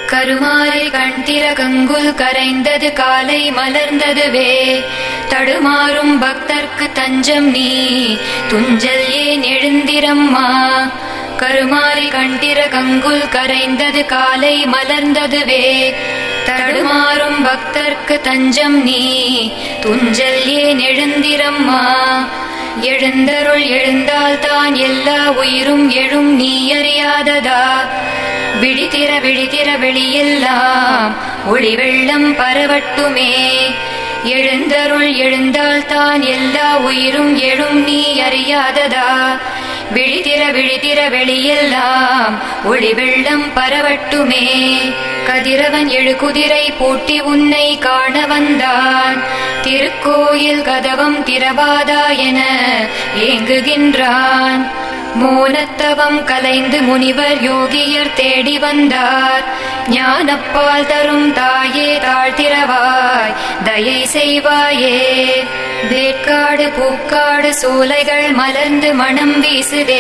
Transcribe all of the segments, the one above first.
கருமாறி கண்திர கங்குல் கரைந்தது காலை மலர்ந்ததுவே தடுமாறும் பக்தர்க்கு தஞ்சம் நீ துஞ்சல் ஏன் எழுந்திரம்மா கருமாறி கண்டிர கங்குல் கரைந்தது காலை மலர்ந்ததுவே தடுமாறும் பக்தர்க்கு தஞ்சம் நீ துஞ்சல் ஏன் எழுந்திரம்மா எழுந்தருள் எழுந்தால் தான் எல்லா உயிரும் எழும் நீ அறியாததா விழித்திர விழித்திர வெளியெல்லாம் ஒளி வெள்ளம் பரவட்டுமே எழுந்தருள் எழுந்தால் தான் எல்லா உயிரும் எழும் நீ அறியாததா விழித்திர விழித்திர வெளியெல்லாம் ஒளி வெள்ளம் பரவட்டுமே கதிரவன் எழு குதிரை பூட்டி உன்னை காண வந்தான் திருக்கோயில் கதவம் திறவாதா என ஏங்குகின்றான் மோனத்தவம் கலைந்து முனிவர் யோகியர் தேடி வந்தார் ஞானப்பால் தரும் தாயே தாழ்த்திரவாய் தயை செய்வாயே வேட்காடு பூக்காடு சோலைகள் மலர்ந்து மனம் வீசுதே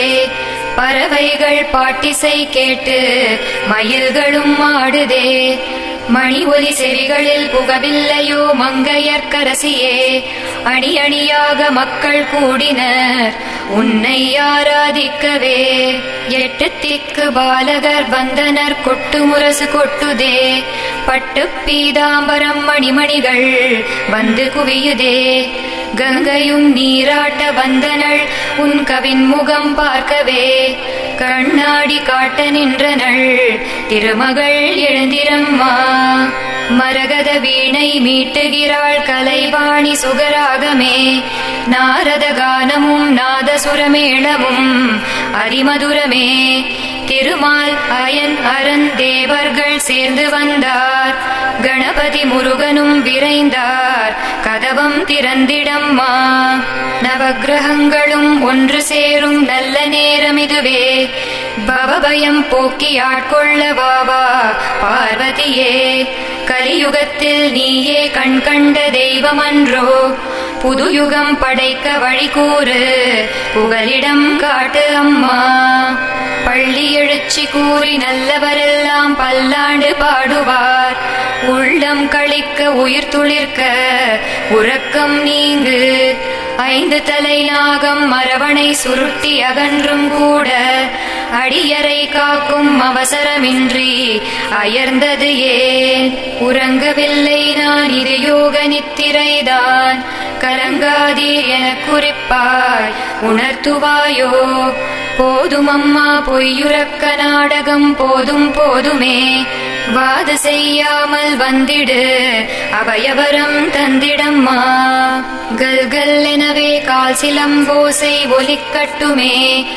பறவைகள் பாட்டிசை கேட்டு மயில்களும் ஆடுதே மணி ஒலி செவிகளில் புகவில்லையோ மங்கையர்க்கரசியே அணி அணியாக மக்கள் கூடினர் உன்னை ஆராதிக்கவே எட்டு திக்கு பாலகர் வந்தனர் கொட்டு முரசு கொட்டுதே பட்டு பீதாம்பரம் மணிமணிகள் வந்து குவியுதே கங்கையும் நீராட்ட வந்தனள் உன் கவின் முகம் பார்க்கவே கண்ணாடி காட்ட நின்றனள் திருமகள் எழுந்திரம்மா மரகத வீணை மீட்டுகிறாள் கலைவாணி சுகராகமே நாரத கானமும் நாதசுரமேளமும் அரிமதுரமே திருமால் அயன் அரண் தேவர்கள் சேர்ந்து வந்தார் கணபதி முருகனும் விரைந்தார் கதவம் திறந்திடம்மா நவக்கிரகங்களும் ஒன்று சேரும் நல்ல நேரம் இதுவே பவபயம் போக்கி ஆட்கொள்ள வாவா பார்வதியே கலியுகத்தில் நீயே கண் கண்ட தெய்வமன்றோ புதுயுகம் படைக்க வழி கூறு புகலிடம் காட்டு அம்மா பள்ளி எழுச்சி கூறி நல்லவரெல்லாம் பல்லாண்டு பாடுவார் உள்ளம் கழிக்க உயிர் துளிர்க்க உறக்கம் நீங்கு ஐந்து தலை நாகம் மரவணை சுருட்டி அகன்றும் கூட அடியரை காக்கும் அவசரமின்றி அயர்ந்தது ஏன் உறங்கவில்லை நான் இது யோக நித்திரைதான் கலங்காதீர் என குறிப்பாய் உணர்த்துவாயோ போதும் அம்மா பொய்யுறக்க நாடகம் போதும் போதுமே வாது செய்யாமல் வந்திடு அபயவரம் தந்திடம்மா கல்கல் எனவே கால் சிலம்போசை ஒலிக்கட்டுமே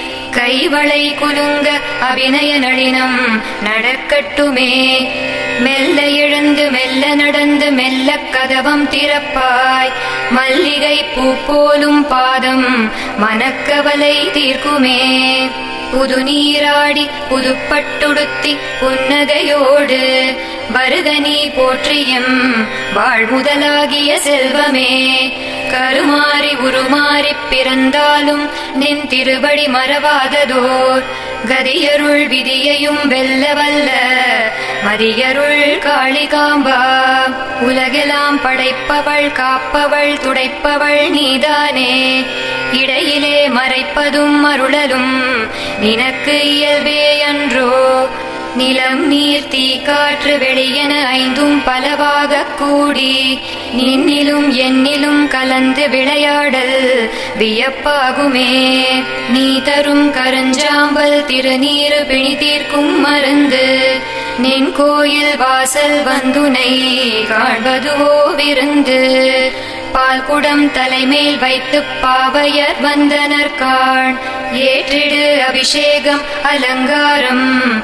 கைவளை குலுங்க அபிநய நளினம் நடக்கட்டுமே மெல்ல எழுந்து மெல்ல நடந்து மெல்ல கதவம் திறப்பாய் மல்லிகை பூ போலும் பாதம் மனக்கவலை தீர்க்குமே புது நீராடி புதுப்பட்டுடுத்தி புன்னகையோடு வருக நீ போற்றியம் வாழ்முதலாகிய செல்வமே கருமாறி உருமாறி பிறந்தாலும் நின் திருவடி மறவாததோர் கதியருள் விதியையும் வெல்ல வல்ல மரியருள் காளிகாம்பா உலகெல்லாம் படைப்பவள் காப்பவள் துடைப்பவள் நீதானே இடையிலே மறைப்பதும் அருளலும் நினக்கு இயல்பே அன்றோ நிலம் நீர் தீ காற்று வெளியென ஐந்தும் பலவாக கூடி நின்னிலும் என்னிலும் கலந்து விளையாடல் வியப்பாகுமே நீ தரும் கரஞ்சாம்பல் திருநீரு பிணி தீர்க்கும் மருந்து நின் கோயில் வாசல் வந்துனை காண்பதுவோ விருந்து பால் குடம் தலைமேல் வைத்து பாவையர் வந்தனர் காண் ஏற்றிடு அபிஷேகம் அலங்காரம்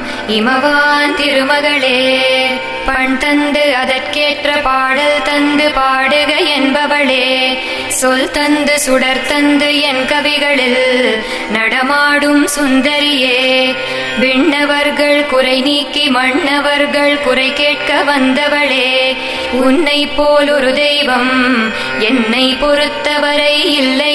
இமவான் திருமகளே பண் தந்து அதற்கேற்ற பாடல் தந்து பாடுக என்பவளே சொல் தந்து சுடர் தந்து என் கவிகளில் நடமாடும் சுந்தரியே விண்ணவர்கள் குறை நீக்கி மன்னவர்கள் குறை கேட்க வந்தவளே உன்னை போல் ஒரு தெய்வம் என்னை பொறுத்தவரை இல்லை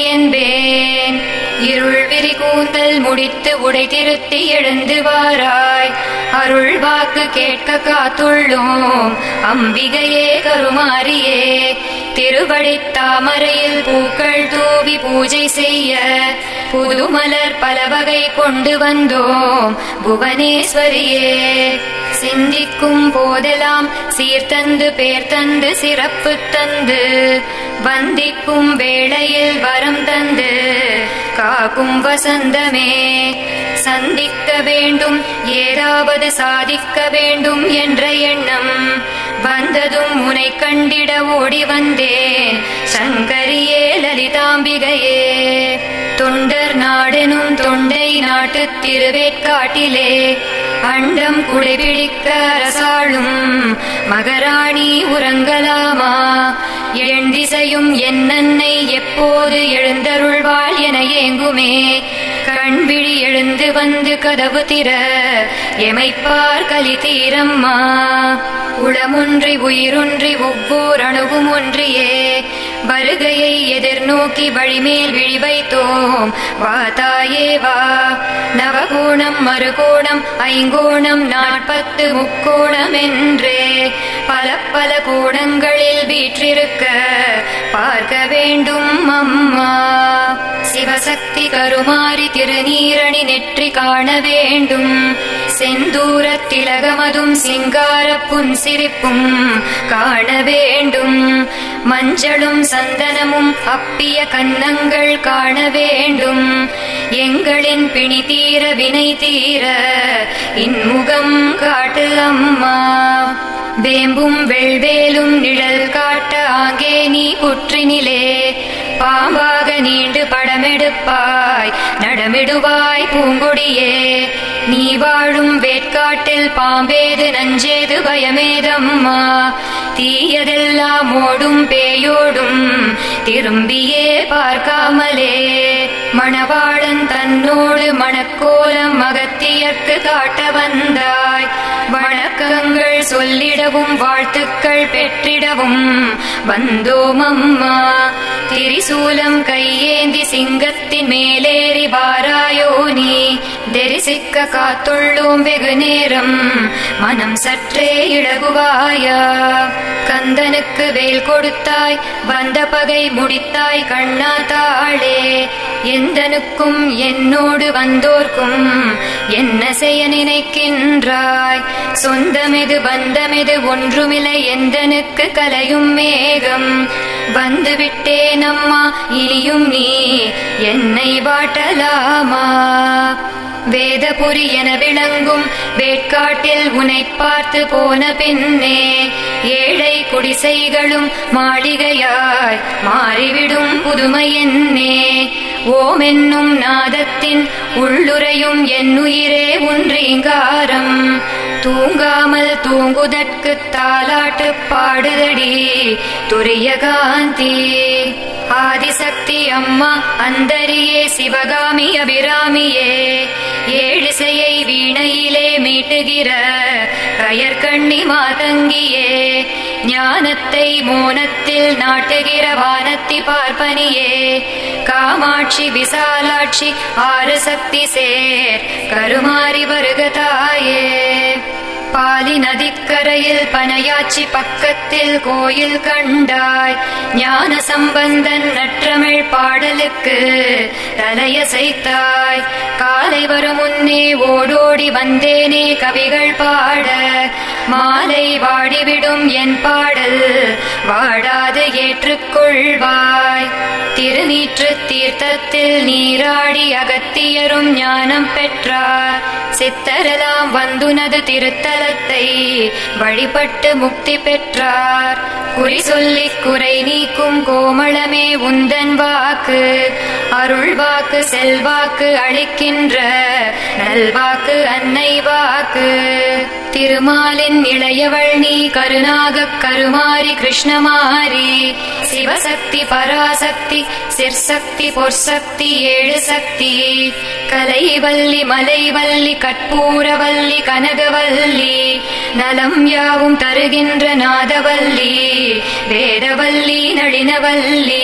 என்பேன் இருள் விரி கூந்தல் முடித்து உடை திருத்தி எழுந்து வாராய் அருள் வாக்கு கேட்க காத்துள்ளோம் அம்பிகையே கருமாரியே திருவடி தாமரையில் பூக்கள் தூவி பூஜை செய்ய புதுமலர் பல வகை கொண்டு வந்தோம் புவனேஸ்வரியே சிந்திக்கும் போதெல்லாம் சீர்தந்து பேர் தந்து சிறப்பு தந்து வந்திக்கும் வேளையில் வரம் தந்து காக்கும் வசந்தமே சந்திக்க வேண்டும் ஏதாவது சாதிக்க வேண்டும் என்ற எண்ணம் வந்ததும் உனை கண்டிட ஓடி வந்தேன் சங்கரியே லலிதாம்பிகையே தொண்டர் நாடெனும் தொண்டை நாட்டு திருவேற்காட்டிலே அண்டம் குடைபிடிக்க அரசாளும் மகராணி உறங்கலாமா எண் திசையும் என்னன்னை எப்போது எழுந்தருள்வாள் என ஏங்குமே கண்விழி எழுந்து வந்து கதவு திற எமைப்பார் கலி தீரம்மா உளமொன்றி உயிரொன்றி ஒவ்வொரு அணுவும் ஒன்றியே வருகையை எதிர்நோக்கி வழிமேல் விழி வைத்தோம் வா தாயே வா நவகோணம் மறுகோணம் ஐங்கோணம் நாற்பத்து முக்கோணம் என்றே பல பல கோணங்களில் வீற்றிருக்க பார்க்க வேண்டும் அம்மா சிவசக்தி கருமாறி திருநீரணி நெற்றி காண வேண்டும் செந்தூர திலகமதும் சிங்கார புன்சிரிப்பும் காண வேண்டும் மஞ்சளும் சந்தனமும் அப்பிய கன்னங்கள் காண வேண்டும் எங்களின் பிணி தீர வினை தீர இன்முகம் காட்டு அம்மா வேம்பும் வெள்வேலும் நிழல் காட்ட ஆங்கே நீ புற்றினிலே பாம்பாக நீண்டு படமெடுப்பாய் நடமிடுவாய் பூங்கொடியே நீ வாழும் வேட்காட்டில் பாம்பேது நஞ்சேது பயமேதம்மா தீயதெல்லாம் ஓடும் பேயோடும் திரும்பியே பார்க்காமலே மணவாளன் தன்னோடு மணக்கோலம் மகத்தியர்க்கு காட்ட வந்தாய் வணக்கங்கள் சொல்லிடவும் வாழ்த்துக்கள் பெற்றிடவும் வந்தோம் அம்மா திரிசூலம் கையேந்தி சிங்கத்தின் மேலேறி வாராயோ நீ தரிசிக்க காத்துள்ளோம் வெகு நேரம் மனம் சற்றே இழகுவாயா கந்தனுக்கு வேல் கொடுத்தாய் வந்த பகை முடித்தாய் கண்ணா தாளே எந்தனுக்கும் என்னோடு வந்தோர்க்கும் என்ன செய்ய நினைக்கின்றாய் சொந்தமெது பந்தமெது ஒன்றுமில்லை எந்தனுக்கு கலையும் மேகம் வந்து விட்டேன் அம்மா இனியும் நீ என்னை வாட்டலாமா வேதபுரி என விளங்கும் வேட்காட்டில் உனை பார்த்து போன பின்னே ஏழை குடிசைகளும் மாளிகையாய் மாறிவிடும் புதுமை என்னே ஓம் என்னும் நாதத்தின் உள்ளுரையும் என்னுயிரே ஒன்றீங்காரம் தூங்காமல் தூங்குதற்கு தாலாட்டு பாடுதடி துரிய காந்தி ஆதிசக்தி அம்மா அந்தரியே சிவகாமி அபிராமியே ஏழிசையை வீணையிலே மீட்டுகிற கயற்கண்ணி மாதங்கியே ஞானத்தை மோனத்தில் நாட்டுகிற வானத்தி பார்ப்பனியே காமாட்சி விசாலாட்சி ஆறு சக்தி சேர் கருமாறி வருக தாயே பாலி நதிக்கரையில் பனையாச்சி பக்கத்தில் கோயில் கண்டாய் ஞான சம்பந்தன் நற்றமிழ் பாடலுக்கு தலையசைத்தாய் காலை வரும் முன்னே ஓடோடி வந்தேனே கவிகள் பாட மாலை வாடிவிடும் என் பாடல் வாடாது ஏற்றுக்கொள்வாய் திருநீற்று தீர்த்தத்தில் நீராடி அகத்தியரும் ஞானம் பெற்றார் சித்தரெல்லாம் வந்துனது திருத்தலத்தை வழிபட்டு முக்தி பெற்றார் குறி சொல்லி குறை நீக்கும் கோமளமே உந்தன் வாக்கு அருள் வாக்கு செல்வாக்கு அளிக்கின்ற நல்வாக்கு அன்னை வாக்கு திருமாலின் இளையவள் நீ கருணாக கருமாரி கிருஷ்ணமாரி சிவசக்தி பராசக்தி சிற்சக்தி பொற்சக்தி ஏழு சக்தி கலைவல்லி மலைவல்லி கற்பூரவல்லி கனகவல்லி நலம் யாவும் தருகின்ற நாதவல்லி வேதவல்லி நளினவல்லி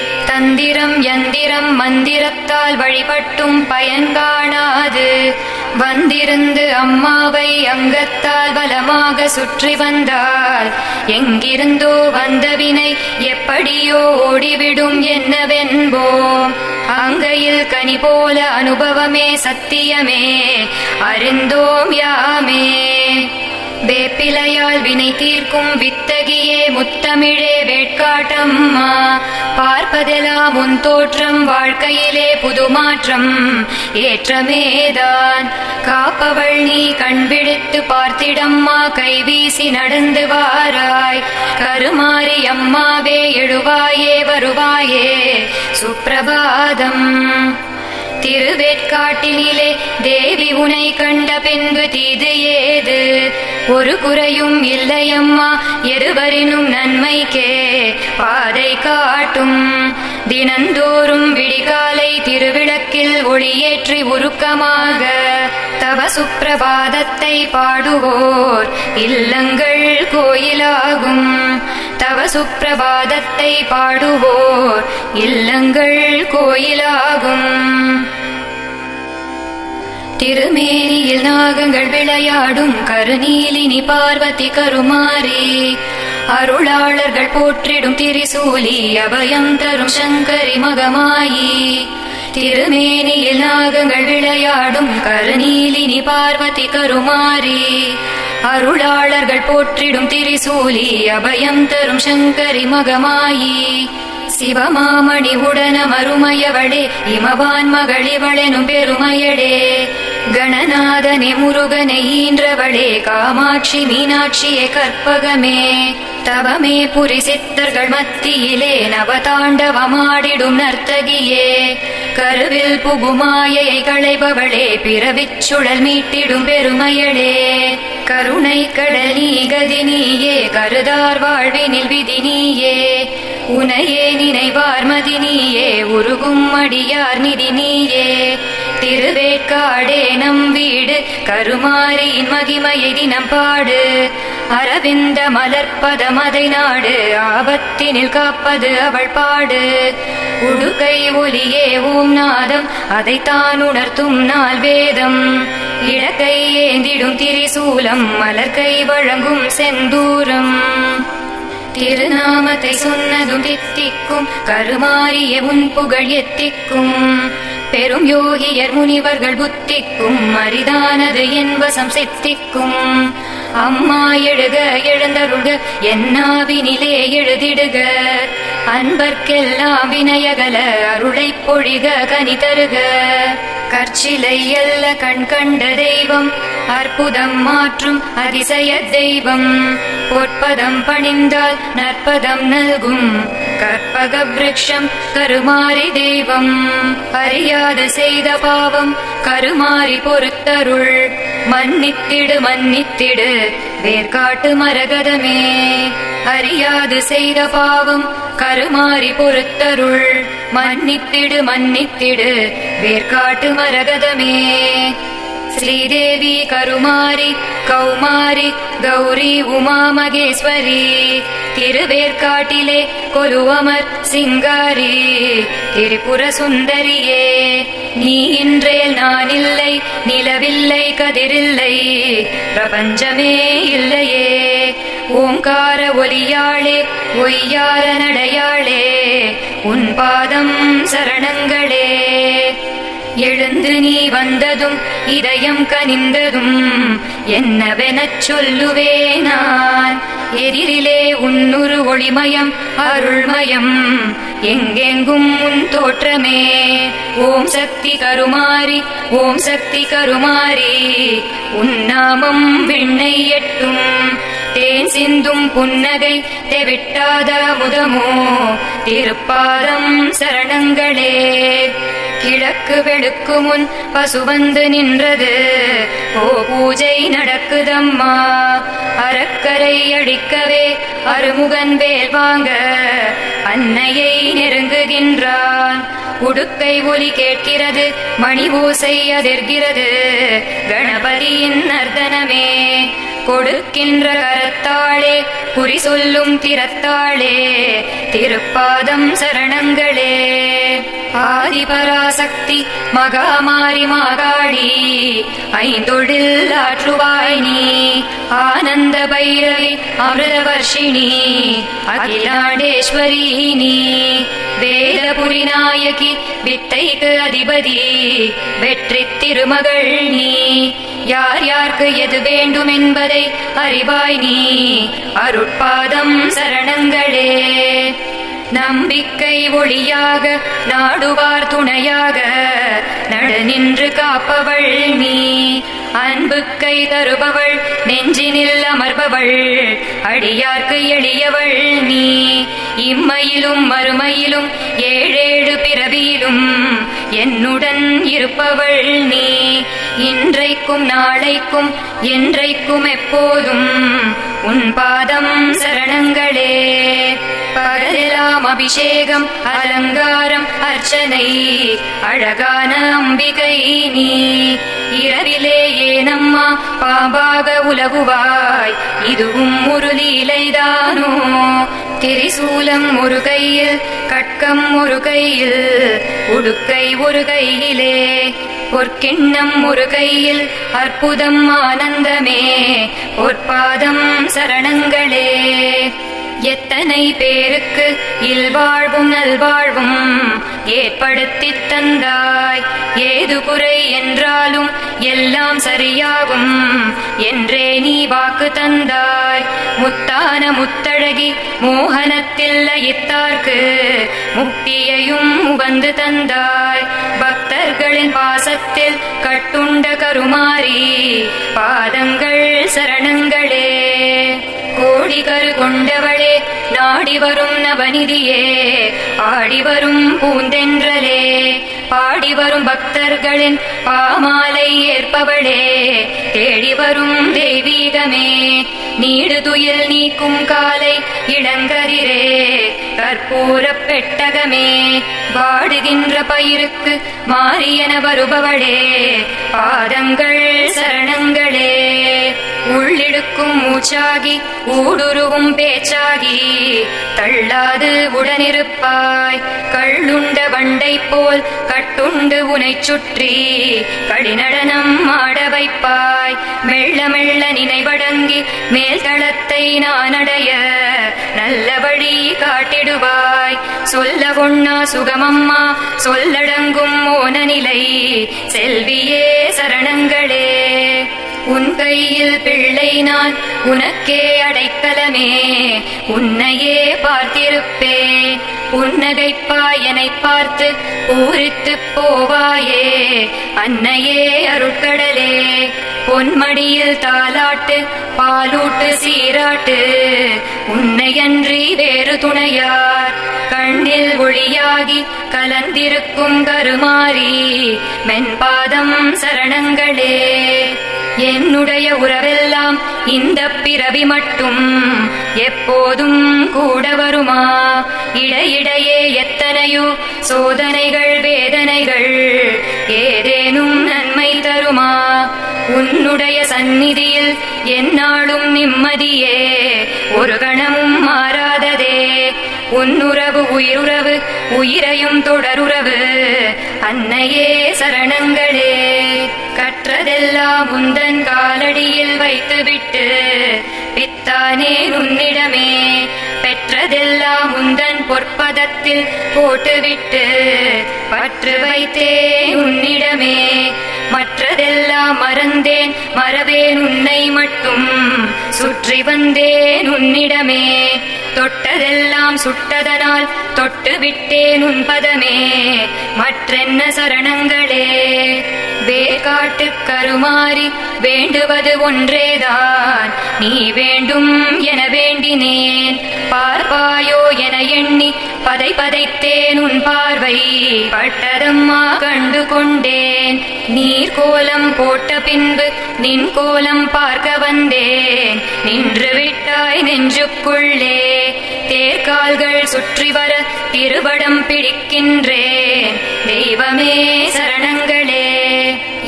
தந்திரம் யந்திரம் மந்திரத்தால் வழிபட்டும் பயன் காணாது வந்திருந்து அம்மாவை அங்கத்தால் பலமாக சுற்றி வந்தால் எங்கிருந்தோ வந்த வினை எப்படியோ ஓடிவிடும் என்னவென்போம் அங்கையில் கனி போல அனுபவமே சத்தியமே அறிந்தோம் யாமே வேப்பிலையால் வினை தீர்க்கும் வித்தகியே முத்தமிழே வேட்காட்டம்மா பார்ப்பதெல்லாம் உன் தோற்றம் வாழ்க்கையிலே புது மாற்றம் ஏற்றமேதான் காப்பவள் நீ கண் விழித்து பார்த்திடம்மா கைவீசி நடந்து வாராய் கருமாறி அம்மாவே எழுவாயே வருவாயே சுப்பிரபாதம் திருவேற்காட்டினிலே தேவி உனை கண்ட பின்பு தீது ஏது ஒரு குறையும் இல்லையம்மா இருவரினும் நன்மைக்கே பாதை காட்டும் தினந்தோறும் விடிகாலை திருவிளக்கில் ஒளியேற்றி உருக்கமாக தவ சுப்பிரபாதத்தை பாடுவோர் இல்லங்கள் கோயிலாகும் தவ சுப்பிரபாதத்தை பாடுவோர் இல்லங்கள் கோயிலாகும் திருமேனியில் நாகங்கள் விளையாடும் கருநீலினி பார்வதி கருமாரி அருளாளர்கள் போற்றிடும் திரிசூலி அபயம் தரும் சங்கரி மகமாயி திருமேனியில் நாகங்கள் விளையாடும் கருநீலினி பார்வதி கருமாரி அருளாளர்கள் போற்றிடும் திரிசூலி அபயம் தரும் சங்கரி மகமாயி சிவமாமணி உடன மறுமையவளே இமவான் மகளிவளெனும் பெருமையடே கணநாதனே முருகனை ஈன்றவளே காமாட்சி மீனாட்சியே கற்பகமே தவமே புரி சித்தர்கள் மத்தியிலே நவதாண்டவமாடிடும் நர்த்தகியே கருவில் புகுமாயை களைபவளே பிறவிச் சுழல் மீட்டிடும் பெருமையளே கருணை கடல் நீ கதி நீயே கருதார் வாழ்வினில் விதி நீயே உனையே நினைவார் மதி நீயே உருகும் அடியார் நிதி நீயே திருவேற்காடே நம் வீடு கருமாரியின் மகிமையை தினம் பாடு அரவிந்த மலர்ப்பத மதை நாடு ஆபத்தினில் காப்பது அவள் பாடு உடுக்கை ஒலியே ஓம் நாதம் அதைத்தான் உணர்த்தும் நாள் வேதம் இடக்கை ஏந்திடும் திரிசூலம் மலர்கை வழங்கும் செந்தூரம் திருநாமத்தை சொன்னதும் தித்திக்கும் கருமாறிய உன் புகழ் எத்திக்கும் பெரும் யோகியர் முனிவர்கள் புத்திக்கும் அரிதானது என் வசம் சித்திக்கும் அம்மா எழுக எழுந்தருள்க என்னாவினிலே எழுதிடுக அன்பர்க்கெல்லாம் வினயகல அருளை பொழிக கனி தருக கற்சிலை அல்ல கண் கண்ட தெய்வம் அற்புதம் மாற்றும் அதிசய தெய்வம் பொற்பதம் பணிந்தால் நற்பதம் நல்கும் கற்பக விருட்சம் கருமாரி தெய்வம் அறியாது செய்த பாவம் கருமாரி பொறுத்தருள் மன்னித்திடு மன்னித்திடு வேர்காட்டு மரகதமே அறியாது செய்த பாவம் கருமாரி பொறுத்தருள் மன்னித்திடு மன்னித்திடு வேர்காட்டு மரகதமே ஸ்ரீதேவி கருமாரி கௌமாரி கௌரி உமா மகேஸ்வரி திருவேற்காட்டிலே கொலுவமர் சிங்காரி திரிபுர சுந்தரியே நீ இன்றேல் நான் இல்லை நிலவில்லை கதிரில்லை பிரபஞ்சமே இல்லையே ஓங்கார ஒலியாளே ஒய்யார நடையாளே உன் பாதம் சரணங்களே எழுந்து நீ வந்ததும் இதயம் கனிந்ததும் என்னவெனச் சொல்லுவே நான் எதிரிலே உன்னுரு ஒளிமயம் அருள்மயம் எங்கெங்கும் உன் தோற்றமே ஓம் சக்தி கருமாரி ஓம் சக்தி கருமாரி உன் நாமம் விண்ணை எட்டும் தேன் சிந்தும் புன்னகை தெவிட்டாத முதமோ திருப்பாதம் சரணங்களே கிழக்கு வெளுக்கு முன் பசு வந்து நின்றது ஓ பூஜை நடக்குதம்மா அறக்கரை அடிக்கவே அருமுகன் வேல் வாங்க அன்னையை நெருங்குகின்றான் உடுக்கை ஒலி கேட்கிறது மணி ஓசை அதிர்கிறது கணபதியின் நர்தனமே கொடுக்கின்ற கரத்தாளே குறி சொல்லும் திறத்தாளே திருப்பாதம் சரணங்களே ஆதிபராசக்தி மகாமாரி மாகாடி ஐந்தொழில் ஆற்றுவாய் நீ ஆனந்த பைரவி அமிர்தவர்ஷிணி அகிலாண்டேஸ்வரி நீ வேதபுரி நாயகி வித்தைக்கு அதிபதி வெற்றி திருமகள் நீ யார் யார்க்கு எது வேண்டும் என்பதை அறிவாய் நீ அருட்பாதம் சரணங்களே நம்பிக்கை ஒளியாக நாடுவார் துணையாக நடு நின்று காப்பவள் நீ அன்பு கை தருபவள் நெஞ்சினில் அமர்பவள் அடியார்க்கு எளியவள் நீ இம்மையிலும் மறுமையிலும் ஏழேழு பிறவியிலும் என்னுடன் இருப்பவள் நீ இன்றைக்கும் நாளைக்கும் என்றைக்கும் எப்போதும் உன் பாதம் சரணங்களே பகலெல்லாம் அபிஷேகம் அலங்காரம் அர்ச்சனை அழகான அம்பிகை நீ இரவிலே ஏனம்மா பாம்பாக உலகுவாய் இதுவும் ஒரு லீலைதானோ திரிசூலம் ஒரு கையில் கட்கம் ஒரு கையில் உடுக்கை ஒரு கையிலே பொற்கிண்ணம் ஒரு கையில் அற்புதம் ஆனந்தமே பொற்பாதம் சரணங்களே எத்தனை பேருக்கு இல்வாழ்வும் நல்வாழ்வும் ஏற்படுத்தித் தந்தாய் ஏது குறை என்றாலும் எல்லாம் சரியாகும் என்றே நீ வாக்கு தந்தாய் முத்தான முத்தழகி மோகனத்தில் லயித்தார்க்கு முக்தியையும் உகந்து தந்தாய் பக்தர்களின் பாசத்தில் கட்டுண்ட கருமாறி பாதங்கள் சரணங்களே கோடி கரு கொண்டவளே நாடி வரும் நவநிதியே ஆடி வரும் பூந்தென்றலே பாடி வரும் பக்தர்களின் பாமாலை ஏற்பவளே தேடி வரும் தெய்வீகமே நீடு துயில் நீக்கும் காலை இளங்கரிரே கற்பூர பெட்டகமே வாடுகின்ற பயிருக்கு மாறியன வருபவளே பாதங்கள் சரணங்களே உள்ளிடுக்கும் மூச்சாகி ஊடுருவும் பேச்சாகி தள்ளாது உடனிருப்பாய் கள்ளுண்ட வண்டை போல் கட்டுண்டு உனைச் சுற்றி களிநடனம் ஆட வைப்பாய் மெல்ல மெல்ல நினைவடங்கி மேல் தளத்தை நான் அடைய நல்ல வழி காட்டிடுவாய் சொல்ல ஒண்ணா சுகமம்மா சொல்லடங்கும் மோன நிலை செல்வியே சரணங்களே உன் கையில் பிள்ளை நான் உனக்கே அடைக்கலமே உன்னையே பார்த்திருப்பேன் புன்னகைப்பாய் என்னை பார்த்து பூரித்து போவாயே அன்னையே அருட்கடலே பொன்மடியில் தாலாட்டு பாலூட்டு சீராட்டு உன்னையன்றி வேறு துணையார் கண்ணில் ஒளியாகி கலந்திருக்கும் கருமாறி மென்பாதம் சரணங்களே என்னுடைய உறவெல்லாம் இந்த பிறவி மட்டும் எப்போதும் கூட வருமா இடையிடையே எத்தனையோ சோதனைகள் வேதனைகள் ஏதேனும் நன்மை தருமா உன்னுடைய சந்நிதியில் எந்நாளும் நிம்மதியே ஒரு கணமும் மாறாததே உன்னுறவு உயிருறவு உயிரையும் தொடருறவு அன்னையே சரணங்களே கற்றதெல்லாம் உந்தன் காலடியில் வைத்துவிட்டு பித்தானே உன்னிடமே பெற்றதெல்லாம் உந்தன் பொற்பதத்தில் போட்டுவிட்டு பற்று வைத்தேன் உன்னிடமே மற்றதெல்லாம் மறந்தேன் மறவேன் உன்னை மட்டும் சுற்றி வந்தேன் உன்னிடமே தொட்டதெல்லாம் சுட்டதனால் தொட்டு விட்டேன் உன் பதமே மற்றென்ன சரணங்களே வேர்காட்டு கருமாறி வேண்டுவது ஒன்றேதான் நீ வேண்டும் என வேண்டினேன் பார்ப்பாயோ என எண்ணி பதை பதைத்தேன் உன் பார்வை பட்டதம்மா கண்டு கொண்டேன் நீர் கோலம் போட்ட பின்பு நின் கோலம் பார்க்க வந்தேன் நின்று விட்டாய் நெஞ்சுக்குள்ளே தேர்கால்கள் சுற்றி வர திருவடம் பிடிக்கின்றேன் தெய்வமே சரணங்களே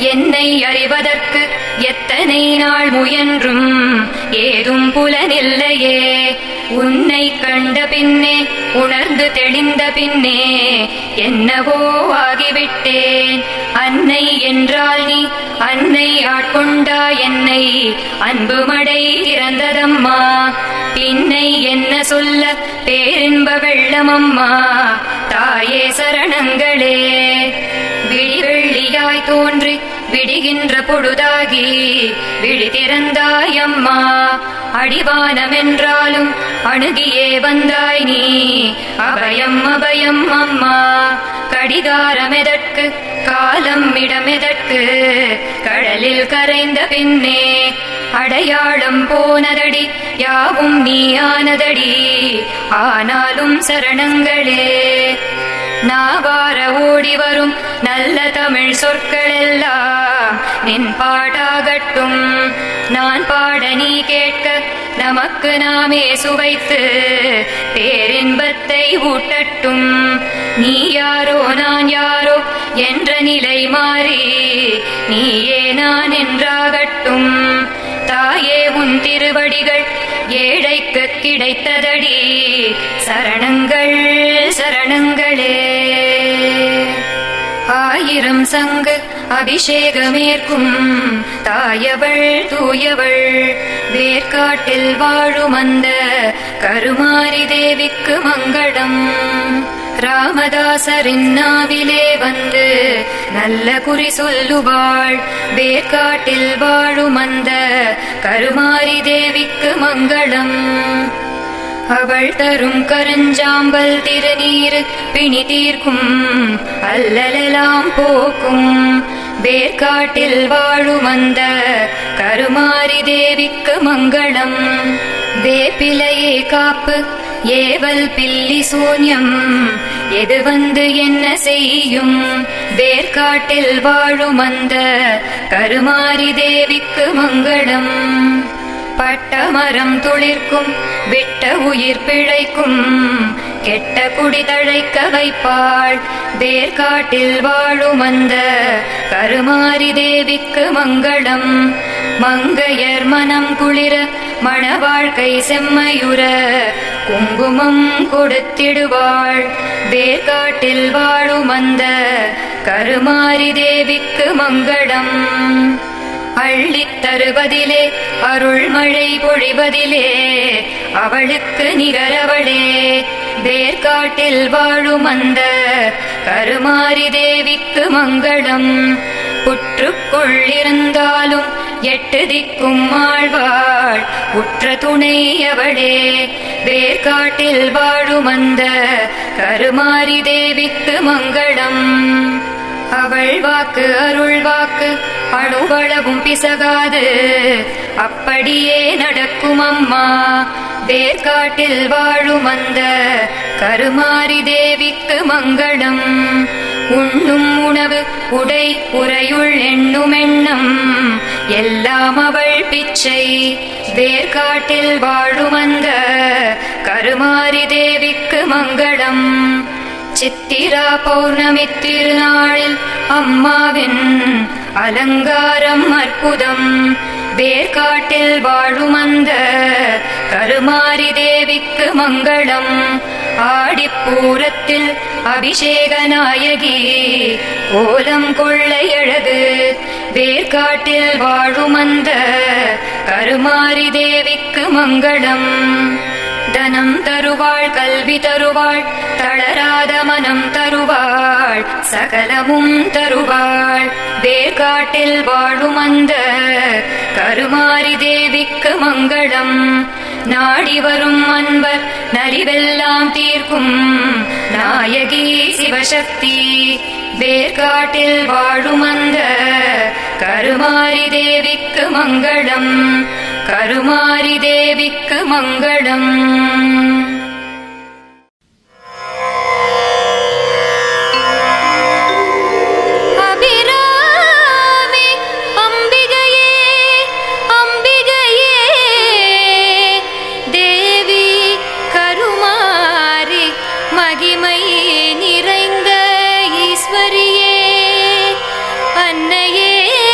என்னை அறிவதற்கு எத்தனை நாள் முயன்றும் ஏதும் புலனில்லையே உன்னை கண்ட பின்னே உணர்ந்து தெளிந்த பின்னே என்னவோ ஆகிவிட்டேன் அன்னை என்றால் நீ அன்னை ஆட்கொண்டா என்னை அன்பு மடை திறந்ததம்மா பின்னை என்ன சொல்ல பேரின்ப வெள்ளமம்மா தாயே சரணங்களே விழிவெள்ளியாய் தோன்றி விடுகின்ற பொழுதாகி விழி திறந்தாயம்மா அடிவானமென்றாலும் அணுகியே வந்தாய் நீ அபயம் அபயம் அம்மா கடிகாரமெதற்கு காலம் இடமெதற்கு கடலில் கரைந்த பின்னே அடையாளம் போனதடி யாவும் நீயானதடி ஆனாலும் சரணங்களே நாவார ஓடி வரும் நல்ல தமிழ் சொற்கள் எல்லாம் நின் பாடாகட்டும் நான் பாட நீ கேட்க நமக்கு நாமே சுவைத்து பேரின்பத்தை ஊட்டட்டும் நீ யாரோ நான் யாரோ என்ற நிலை மாறி நீயே நான் என்றாகட்டும் தாயே உன் திருவடிகள் ஏழைக்கு கிடைத்ததடி சரணங்கள் சரணங்களே ஆயிரம் சங்கு அபிஷேகமேற்கும் தாயவள் தூயவள் வேர்க்காட்டில் வாழும் அந்த கருமாரி தேவிக்கு மங்களம் ராமதாசரின் நாவிலே வந்து நல்ல குறி சொல்லுவாள் வேர்க்காட்டில் வாழும் அந்த கருமாரி தேவிக்கு மங்களம் அவள் தரும் கருஞ்சாம்பல் திருநீர் பிணி தீர்க்கும் அல்லலெல்லாம் போக்கும் வேர்க்காட்டில் வாழும் அந்த கருமாரி தேவிக்கு மங்களம் வேப்பிலையே காப்பு ஏவல் பில்லி சூன்யம் எது வந்து என்ன செய்யும் வேர்க்காட்டில் வாழும் அந்த கருமாரி தேவிக்கு மங்களம் பட்டமரம் துளிர்க்கும் விட்ட உயிர் பிழைக்கும் கெட்ட குடி தழைக்க வைப்பாள் வேர்காட்டில் வாழும் அந்த கருமாரி தேவிக்கு மங்களம் மங்கையர் மனம் குளிர மண வாழ்க்கை செம்மையுற குங்குமம் கொடுத்திடுவாள் வேர்காட்டில் வாழும் அந்த கருமாரி தேவிக்கு மங்களம் அள்ளித் தருவதிலே அருள்மழை பொழிவதிலே அவளுக்கு நிகரவளே வேர்காட்டில் வாழும் அந்த கருமாரி தேவிக்கு மங்களம் புற்றுக்குள் இருந்தாலும் எட்டு திக்கும் ஆழ்வாள் உற்ற துணை அவளே வேர்காட்டில் வாழும் அந்த கருமாரி தேவிக்கு மங்களம் அவள் வாக்கு அருள் வாக்கு அணுவளவும் பிசகாது அப்படியே நடக்கும் அம்மா வேர்காட்டில் வாழும் அந்த கருமாரி தேவிக்கு மங்களம் உண்ணும் உணவு உடை உறையுள் எண்ணும் எண்ணம் எல்லாம் அவள் பிச்சை வேர்காட்டில் வாழும் அந்த கருமாரி தேவிக்கு மங்களம் சித்திரா பௌர்ணமி திருநாளில் அம்மாவின் அலங்காரம் அற்புதம் வேர்காட்டில் வாழும் அந்த கருமாரி தேவிக்கு மங்களம் ஆடிப்பூரத்தில் அபிஷேக நாயகி கோலம் கொள்ளையழகு வேர்காட்டில் வாழும் அந்த கருமாரி தேவிக்கு மங்களம் தனம் தருவாள் கல்வி தருவாள் தளராத மனம் தருவாள் சகலமும் தருவாள் வேர்காட்டில் வாழும் அந்த கருமாரி தேவிக்கு மங்களம் நாடி வரும் அன்பர் நலிவெல்லாம் தீர்க்கும் நாயகி சிவசக்தி வேர்காட்டில் வாழும் அந்த கருமாரி தேவிக்கு மங்களம் கருமாரி தேவிக்கு மங்களம் அபிராமி அம்பிகையே அம்பிகையே தேவி கருமாரி மகிமை நிறைந்த ஈஸ்வரியே அன்னையே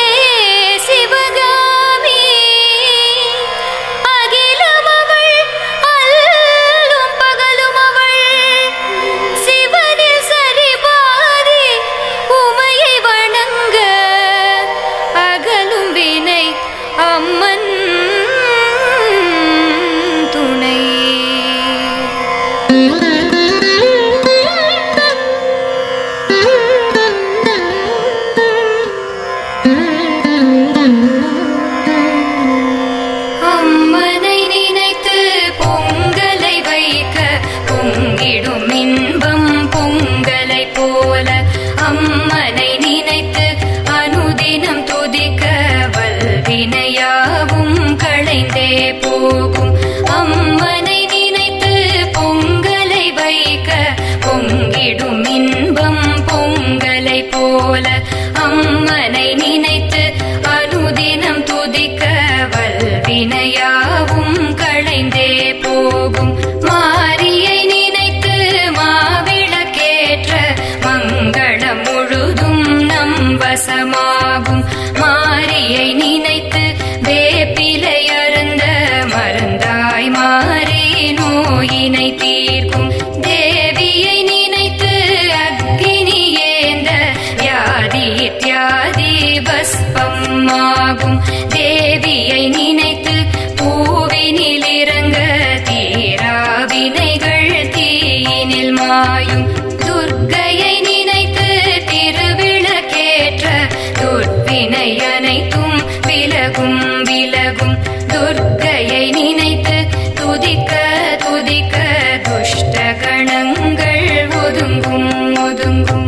பொங்கிடும் இன்பம் பொங்கலை போல அம்மனை நினைத்து அனுதினம் துதிக்க வல்வினையாவும் களைந்தே போகும் அம்மனை நினைத்து பொங்கலை வைக்க பொங்கிடும் இன்பம் பொங்கலை போல அம்மனை நினைத்து அனுதினம் துதிக்க வல்வினையாவும் களைந்தே போகும் மாரியை நினைத்து மாவிளக்கேற்ற மங்களம் முழுதும் நம் வசமாகும் மாரியை நினைத்து வேப்பிலை அருந்த மருந்தாய் மாறி நோயினை தீர்க்கும் தேவியை நினைத்து அக்கினி ஏந்த வியாதி இத்தியாதி பஸ்பம் ஆகும் தேவியை நினைத்து பூவினில் இறங்க தீரா வினைகள் தீயினில் மாயும் துர்க்கையை நினைத்து திருவிளக்கேற்ற துர்வினை அனைத்தும் விலகும் விலகும் துர்க்கையை நினைத்து துதிக்க துதிக்க துஷ்ட கணங்கள் ஒதுங்கும் ஒதுங்கும்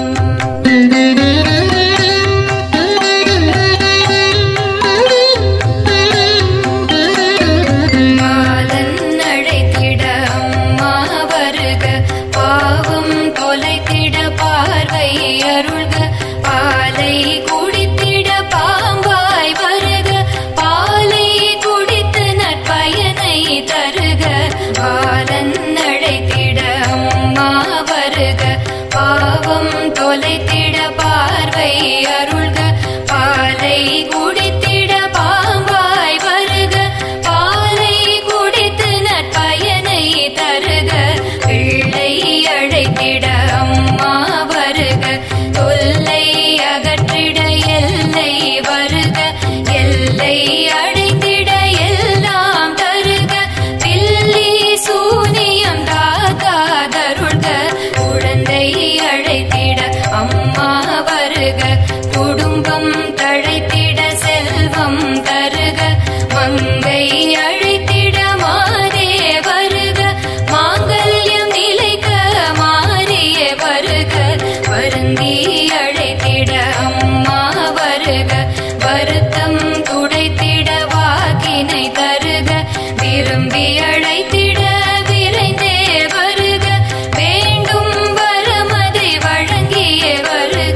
பாலன் அழைத்திட அம்மா வருக பாவம் தொலைத்திட பார்வை அருள்க பாலை குடித்திட பாம்பாய் வருக பாலை குடித்து நற்பயனை தருக பாலன் அழைத்திட அம்மா வருக பாவம் தொலைத்திட பார்வை அருள்க பாலை குடித்திட பாம்பாய் வருக பாலை குடித்து நற்பயனை தருக பிள்ளை அழைத்திட அம்மா வருக தொல்லை அகற்றிட எல்லை வருக எல்லை அடைத்திட எல்லாம் தருக பில்லி சூனியம் தாக்காதருள்க குழந்தை அழைத்திட அம்மா வருக குடும்பம் தழைத்திட செல்வம் தருக மங்கை அழைத்திட மாதே வருக மாங்கல்யம் நிலைக்க மாறியே வருக வருந்தி அழைத்திட அம்மா வருக வருத்தம் துடைத்திட வாக்கினை தருக விரும்பி அழைத்திட விரைந்தே வருக வேண்டும் வரமதை வழங்கியே வருக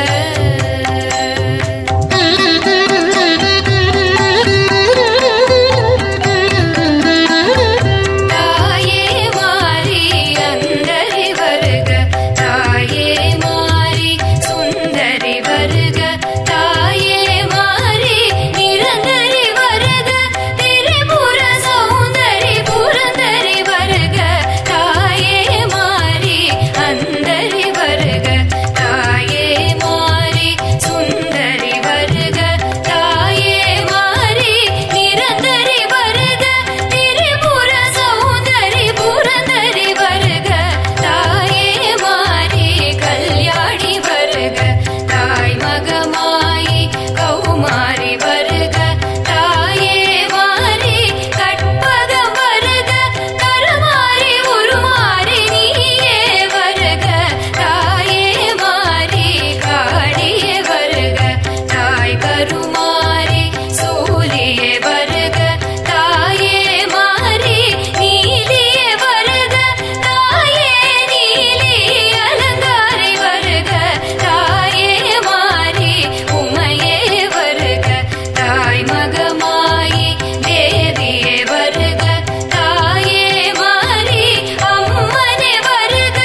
தாயே மாறி அந்தரி வருக தாயே மாறி சுந்தரி வருக தாயே மாறி நிரந்தரி வருக திரிபுர சௌந்தரி புரந்தரி வருக தாயே மாறி அந்தரி வருக தாயே மாறி சுந்தரி வருக தாயே மாறி நிரந்தரி வருக திரிபுர சௌந்தரி புரந்தரி வருக தாயே மாறி கல்யாணி வருக தாய் மகமாயி கௌமாரி வருக தாயே மாறி கற்பகம் வருக கருமாறி உருமாறி நீயே வருக தாயே மாறி காடியே வருக தாய் கருமாறி சூரியே வருக தாயே மாறி நீலியே வருக தாயே நீலி அலங்காரி வருக தாயே மாறி உமையே வருக தாய் மகமாயி தேவியே வருக தாயே மாறி அம்மனே வருக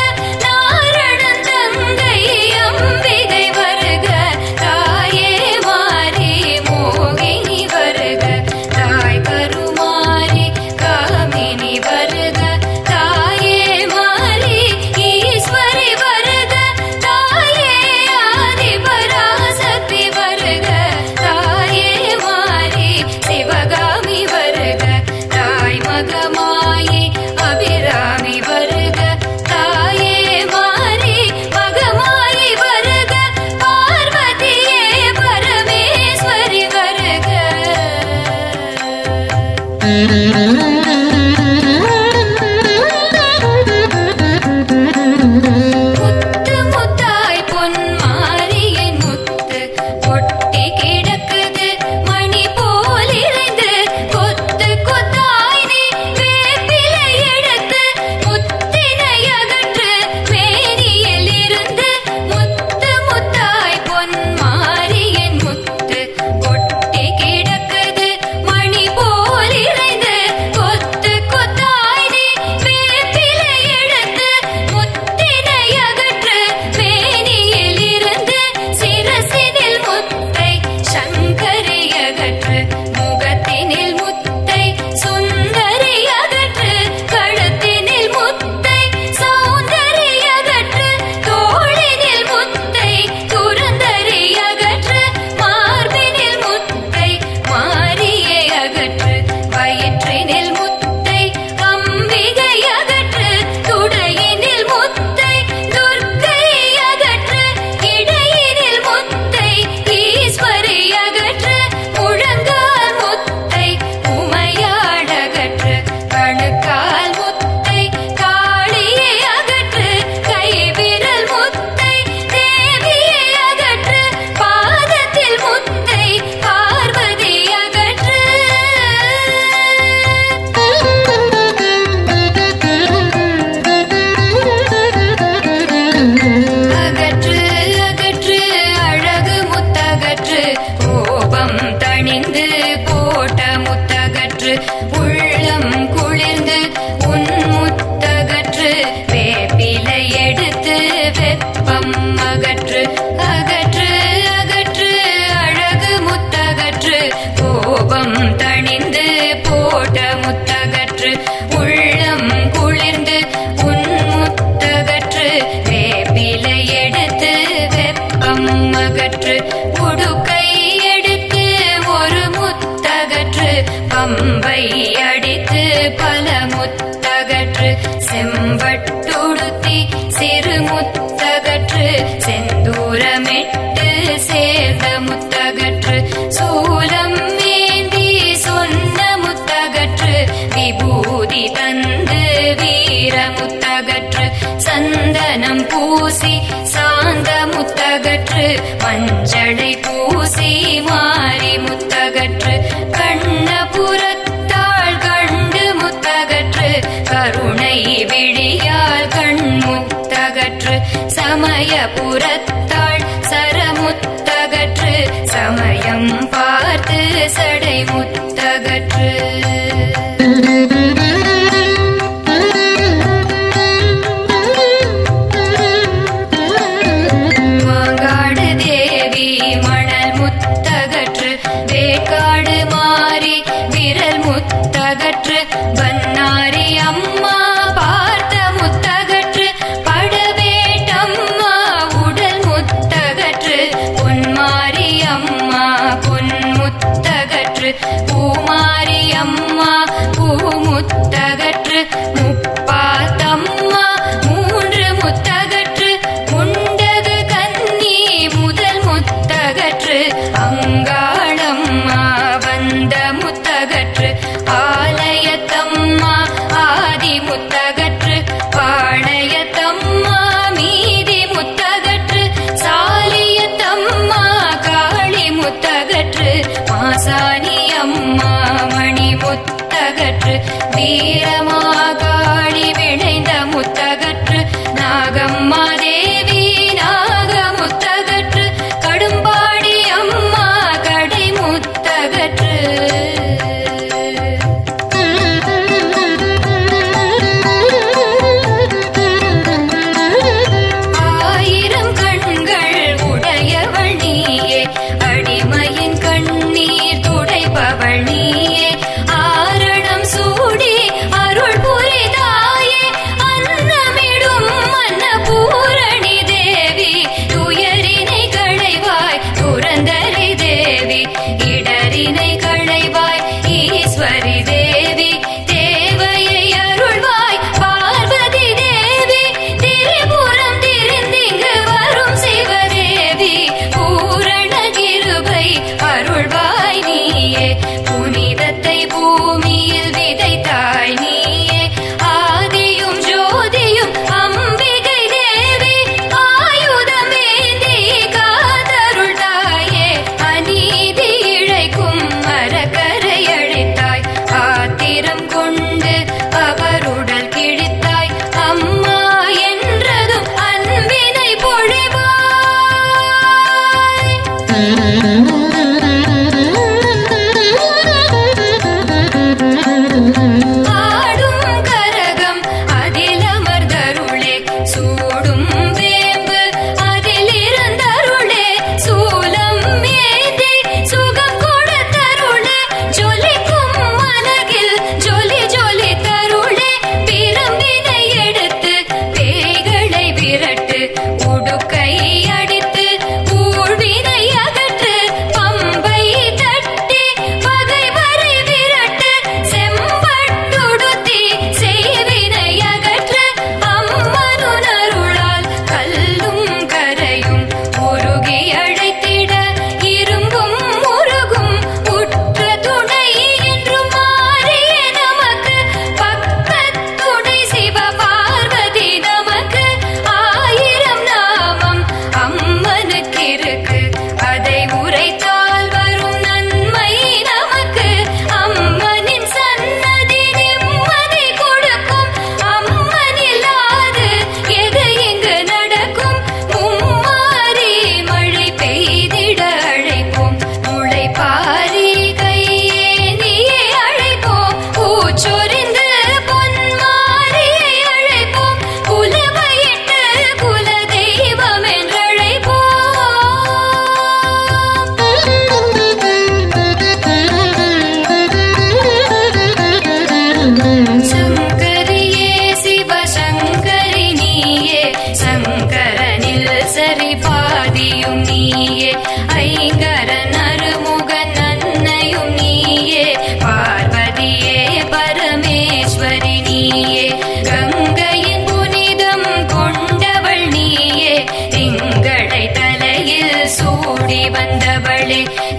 நாரணன் தங்கை அம்பிகை வருக தாயே மாறி மோகினி வருக தாய் கருமாரி காமினி வருக தாயே மாறி ஈஸ்வரி வருக தாயே ஆதி பராசக்தி வருக தாயே மாறி சிவகாமி வருக தாய் மகமாயி அபிராமி வருக தாயே மாறி மகமாயி வருக பார்வதியே பரமேஸ்வரி வருக முத்தகற்று உள்ளம் குளிர்ந்து உன் முத்தகற்று வேப்பிலை எடுத்து வெப்பம் அகற்று அகற்று அகற்று அழகு முத்தகற்று கோபம் தணிந்து போட்ட முத்தகற்று உள்ளம் குளிர்ந்து உன் முத்தகற்று வேப்பிலை எடுத்து வெப்பம் அகற்று உடுக்கை எடுத்து ஒரு முத்தகற்று பம்பை அடித்து பல முத்தகற்று செம்பட்டுடுத்தி சிறு முத்தகற்று செந்தூரமிட்டு சேர்ந்த முத்தகற்று சூலம் ஏந்தி சொன்ன முத்தகற்று விபூதி தந்து வீர முத்தகற்று சந்தனம் பூசி சாந்த முத்தகற்று மஞ்சளை பூசி மாறி முத்தகற்று கண்ணபுரத்தாள் கண்டு முத்தகற்று கருணை விழியால் கண் முத்தகற்று சமயபுரத்தாள் சரமுத்தகற்று சமயம் பார்த்து சடை முத்தகற்று மாங்காடு தேவி மணல் முத்தகற்று வேக்காடு மாறி விரல் முத்தகற்று பன்னாரி அம்மா பார்த்த முத்தகற்று படவேட்டம்மா உடல் முத்தகற்று பொன்மாரி அம்மா பொன் முத்தகற்று பூமாரி அம்மா பூமுத்தகற்று முப்பாத்தம்மா மூன்று முத்தகற்று முண்டகு கன்னி முதல் முத்தகற்று அங்காளம்மா வந்த முத்தகற்று ஆலயத்தம்மா ஆதி முத்தகற்று பாளையத்தம்மா மீதி முத்தகற்று சாலியத்தம்மா காளி முத்தகற்று மாசாணி அம்மா மணி முத்தகற்று வீரமாகாளி விளைந்த முத்தகற்று நாகம்மா தேவி நாக முத்தகற்று கடும்பாடி அம்மா கடை முத்தகற்று ஆயிரம் கண்கள் உடையவள் நீயே அடிமையின் கண்ணீர் துடைப்பவள் நீயே ஆரணம் சூடி அருள்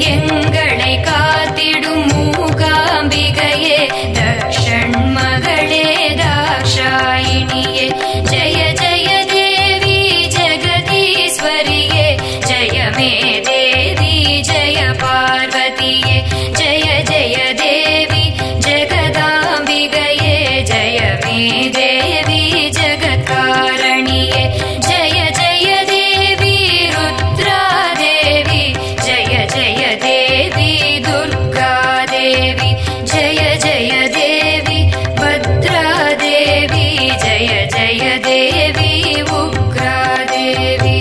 எங்களை காத்திடும் மூகாம்பிகையே தக்ஷண் மகளே தாக்ஷாயினியே ஜெய ஜெய தேவி ஜெகதீஸ்வரியே ஜெய மே தேவி ஜெய பார்வதியே ஜெய ஜெய தேவி ஜெகதாம்பிகையே ஜெய மே தேவி ஜெகத்காரணியே ஜெய ஜெய தேவி ருத்ரா தேவி ஜெய ஜெய தேவி துர்கா தேவி ஜெய ஜெய தேவி பத்ரா தேவி ஜெய ஜெய தேவி உக்ரா தேவி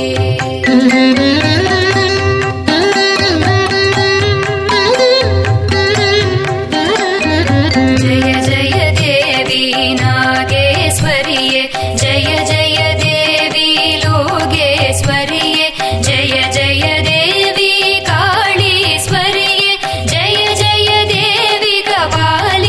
जय जय देवी नागेश्वरिये जय जय देवी लोगेश्वरिये जय जय देवी काळीश्वरिये जय जय देवी कपालेश्वरिये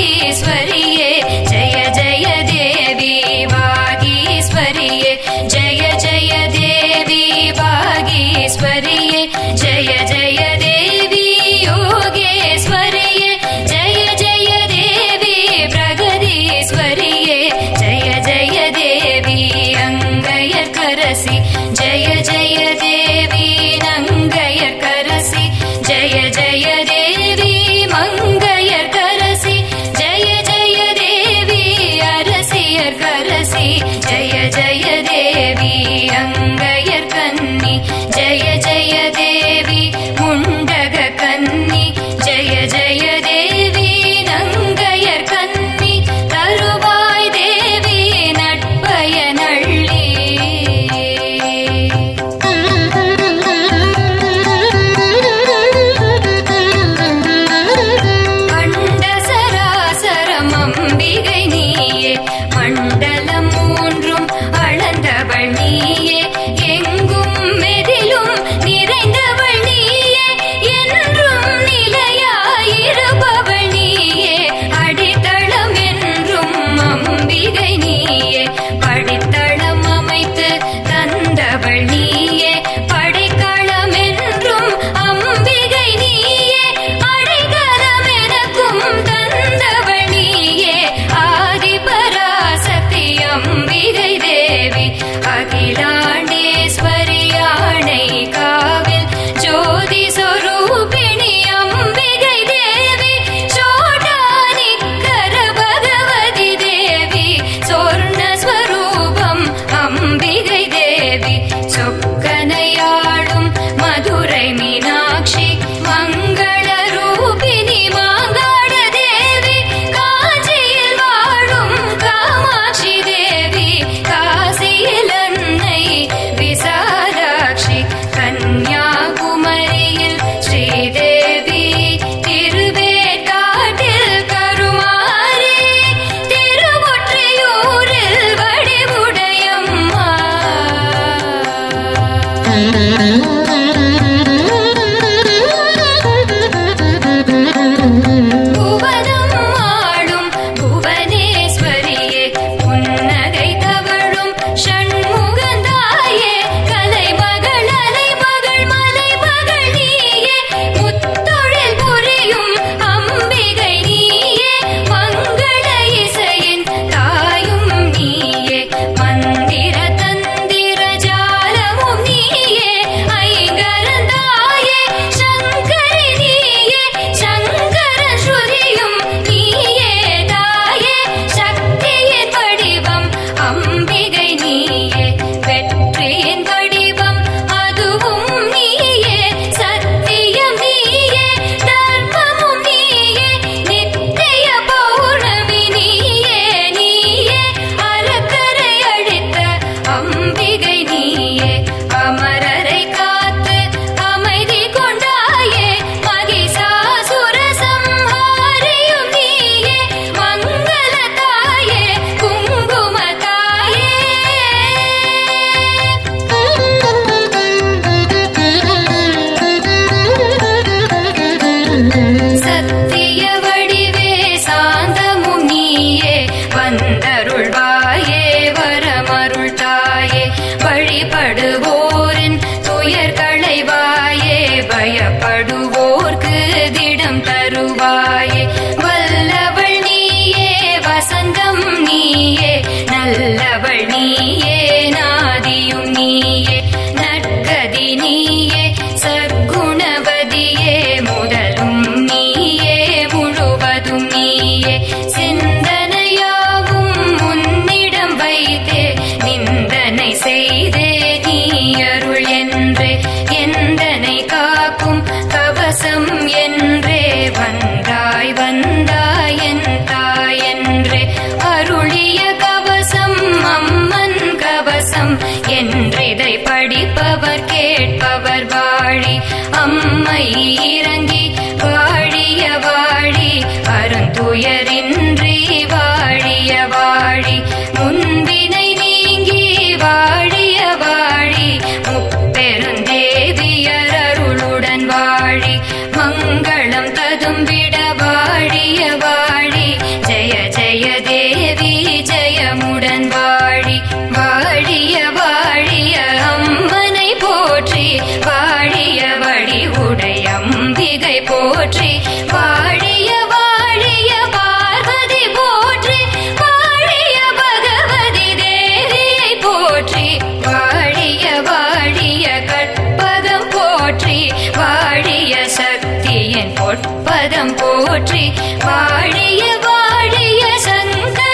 சிந்தனையாவும் உன்னிடம் வைத்தே நிந்தனை செய்தே நீ அருள் என்றே எந்தனை காக்கும் கவசம் என்றே வந்தாய் வந்தாய் என் தாய் என்றே அருளிய கவசம் அம்மன் கவசம் என்றிதை படிப்பவர் கேட்பவர் வாழி அம்மை இறங்கி வாழிய வாழி அருந்துயரின்றி வாழிய வாழி முன்பினை நீங்கி வாழிய வாழி முப்பெருந்தேவியர் அருளுடன் வாழி மங்களம் ததும்பிட வாழிய வாழி ஜெய ஜெய தேவி ஜெயமுடன் வாழி வாழிய வாழிய அம்மனை போற்றி வாழிய வழி உடையம்பிகை போற்றி வாழிய வாழிய பார்வதி போற்றி வாழிய பகவதி தேவியை போற்றி வாழிய வாழிய கற்பகம் போற்றி வாழிய சக்தியின் பொற்பதம் போற்றி வாழிய வாழிய சங்கர